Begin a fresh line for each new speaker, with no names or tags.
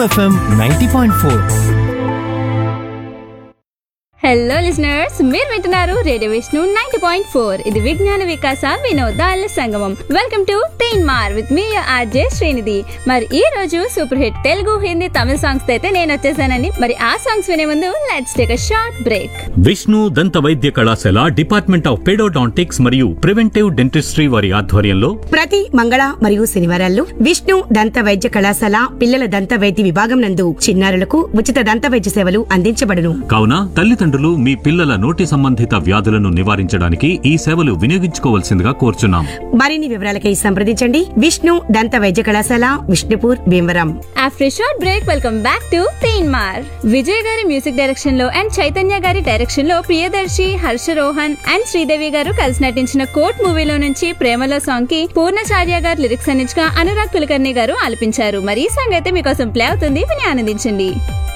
FM ninety point four
hello listeners మీరు వింటున్నారు radio Vishnu ninety point four ఇది విజ్ఞాన వికాస వినోదాల సంగమం వెల్కమ్ టు తీన్ మార్ విత్ మీ ఆర్జే శ్రీనిధి మరి ఈ రోజు super hit Telugu Hindi Tamil songs అయితే నేను వచ్చేసానండి మరి ఆ సాంగ్స్ వినే ముందు let's take a short break
Vishnu దంత వైద్య కళాశాల డిపార్ట్మెంట్ ఆఫ్ పెడోడాంటిక్స్ మరియు ప్రివెంటివ్ డెంటిస్ట్రీ వారి ఆధ్వర్యంలో
ప్రతి మంగళ మరియు శనివారాల్లో విష్ణు దంత వైద్య కళాశాల పిల్లల దంత వైద్య విభాగం నందు చిన్నారులకు ఉచిత దంత వైద్య సేవలు అందించబడును
కావున తల్లిదండ్రులు మీ పిల్లల నోటి సంబంధిత వ్యాధులను నివారించడానికి ఈ సేవలు వినియోగించుకోవాల్సిందిగా కోరుచున్నాం
మరిన్ని వివరాలకై సంప్రదించండి విష్ణు దంత వైద్య కళాశాల Vishnupur Bhimavaram
after short break welcome back to Teen Maar Vijay గారి మ్యూజిక్ డైరెక్షన్ లో అండ్ చైతన్య గారి డైరెక్షన్ లో ప్రియదర్శి హర్ష రోహన్ అండ్ శ్రీదేవి గారు కలిసి నటించిన కోట్ మూవీలో నుంచి ప్రేమలో సాంగ్ కి పూర్ణచార్య గారు లిరిక్స్ అందించగా అనురాగ్ కులకర్ణి గారు ఆలపించారు మరి ఈ సాంగ్ అయితే మీకోసం ప్లే అవుతుంది విని ఆనందించండి